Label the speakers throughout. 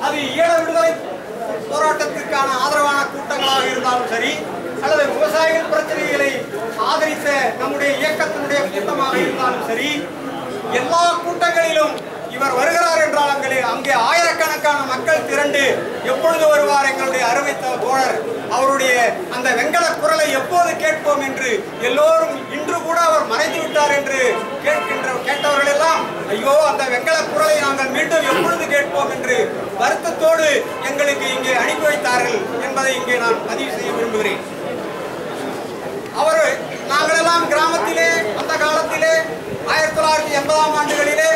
Speaker 1: அது ஈழ விடுதலை போராட்டத்திற்கான ஆதரவான கூட்டங்களாக இருந்தாலும் சரி அல்லது விவசாயிகள் பிரச்சனைகளை ஆதரித்த நம்முடைய இயக்கத்தினுடைய கூட்டமாக இருந்தாலும் சரி எல்லா கூட்டங்களிலும் இவர் வருகிறார் என்றால் அங்கே அங்கே ஆயிரக்கணக்கான மக்கள் திரண்டு எப்பொழுது வருவார் எங்களுடைய அருமை தோ- தோழர் அவருடைய அந்த வெங்கல குரலை எப்போது கேட்போம் என்று எல்லோரும் இன்று கூட அவர் மறைந்து விட்டார் என்று கேட்கின்ற கேட்டவர்கள் எல்லாம் ஐயோ அந்த வெங்கல குரலை நாங்கள் மீண்டும் எப்பொழுது கேட்போம் என்று வருத்தத்தோடு எங்களுக்கு இங்கே அனுப்பி வைத்தார்கள் என்பதை இங்கே நான் பதிவு செய்ய விரும்புகிறேன் அவர் நாங்களெல்லாம் கிராமத்திலே அந்த காலத்திலே ஆயிரத்தி தொள்ளாயிரத்தி எண்பதாம் ஆண்டுகளிலே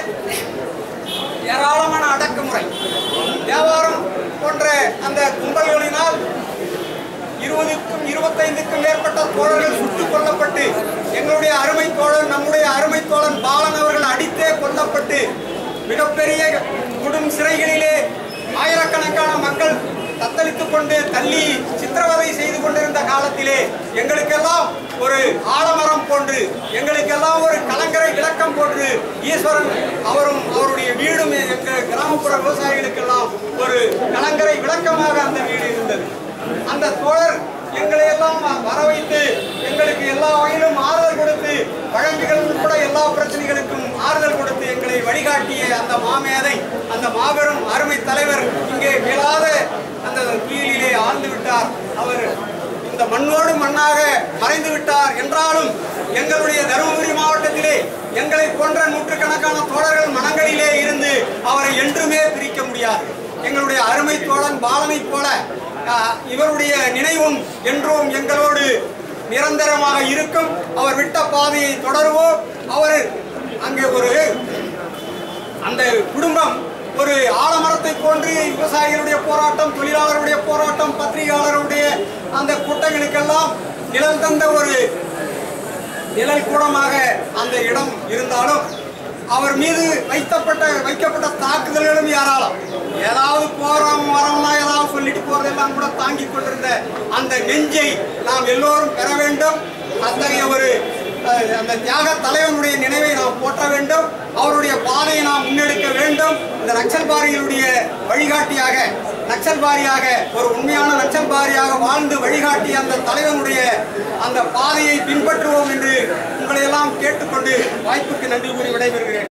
Speaker 1: ஏராளமான அடக்குமுறை வியாபாரம் போன்ற அந்த கும்பல்களினால் இருபதுக்கும் இருபத்தைந்துக்கும் மேற்பட்ட தோழர்கள் சுட்டுக் கொல்லப்பட்டு எங்களுடைய அருமை தோழன் நம்முடைய அருமை தோழன் பாலன் அவர்கள் அடித்தே கொல்லப்பட்டு மிகப்பெரிய குடும் சிறைகளிலே ஆயிரக்கணக்கான மக்கள் தத்தளித்துக் கொண்டு தள்ளி சித்திரவதை செய்து கொண்டிருந்த காலத்திலே எங்களுக்கெல்லாம் ஒரு ஆலமரம் போன்று எங்களுக்கெல்லாம் ஒரு கலங்கரை விளக்கம் போன்று ஈஸ்வரன் அவரும் அவருடைய வீடும் எங்கள் கிராமப்புற விவசாயிகளுக்கெல்லாம் ஒரு கலங்கரை விளக்கமாக அந்த வீடு இருந்தது அந்த தோழர் எங்களை எல்லாம் வர வைத்து எங்களுக்கு எல்லா வகையிலும் ஆறுதல் கொடுத்து வழக்குகள் உட்பட எல்லா பிரச்சனைகளுக்கும் ஆறுதல் கொடுத்து எங்களை வழிகாட்டிய அந்த மாமேதை அந்த மாபெரும் அருமை தலைவர் இங்கே மீளாத அந்த கீழிலே ஆழ்ந்து விட்டார் அவர் இந்த மண்ணோடு மண்ணாக மறைந்து விட்டார் என்றாலும் எங்களுடைய தருமபுரி மாவட்டத்திலே எங்களை போன்ற நூற்றுக்கணக்கான தோழர்கள் மனங்களிலே இருந்து அவரை என்றுமே பிரிக்க முடியாது எங்களுடைய அருமை தோழன் பாலனை போல ஆஹ், இவருடைய நினைவும் என்றும் எங்களோடு நிரந்தரமாக இருக்கும் அவர் விட்ட பாதையை தொடருவோம் அவர் அங்கே ஒரு அந்த குடும்பம் ஒரு ஆலமரத்தை போன்று விவசாயிகளுடைய போராட்டம் தொழிலாளருடைய போராட்டம் பத்திரிகையாளருடைய அந்த கூட்டங்களுக்கெல்லாம் நிழல் தந்த ஒரு நிழல் கூடமாக அந்த இடம் இருந்தாலும் அவர் மீது வைக்கப்பட்ட வைக்கப்பட்ட தாக்குதல்களும் ஏராளம் ஏதாவது போறோம் வரோம்னா ஏதாவது சொல்லிட்டு போறதெல்லாம் கூட தாங்கி கொண்டிருந்த அந்த நெஞ்சை நாம் எல்லோரும் பெற வேண்டும் அத்தகைய ஒரு அஹ், அந்த தியாக தலைவனுடைய நினைவை நாம் போற்ற வேண்டும் அவருடைய பாதையை நாம் முன்னெடுக்க வேண்டும் இந்த நக்சல்பாரிகளுடைய வழிகாட்டியாக நக்சல்பாரியாக ஒரு உண்மையான நக்சல்பாரியாக வாழ்ந்து வழிகாட்டிய அந்த தலைவனுடைய அந்த பாதையை பின்பற்றுவோம் என்று உங்களை எல்லாம் கேட்டுக்கொண்டு வாய்ப்புக்கு நன்றி கூறி விடைபெறுகிறேன்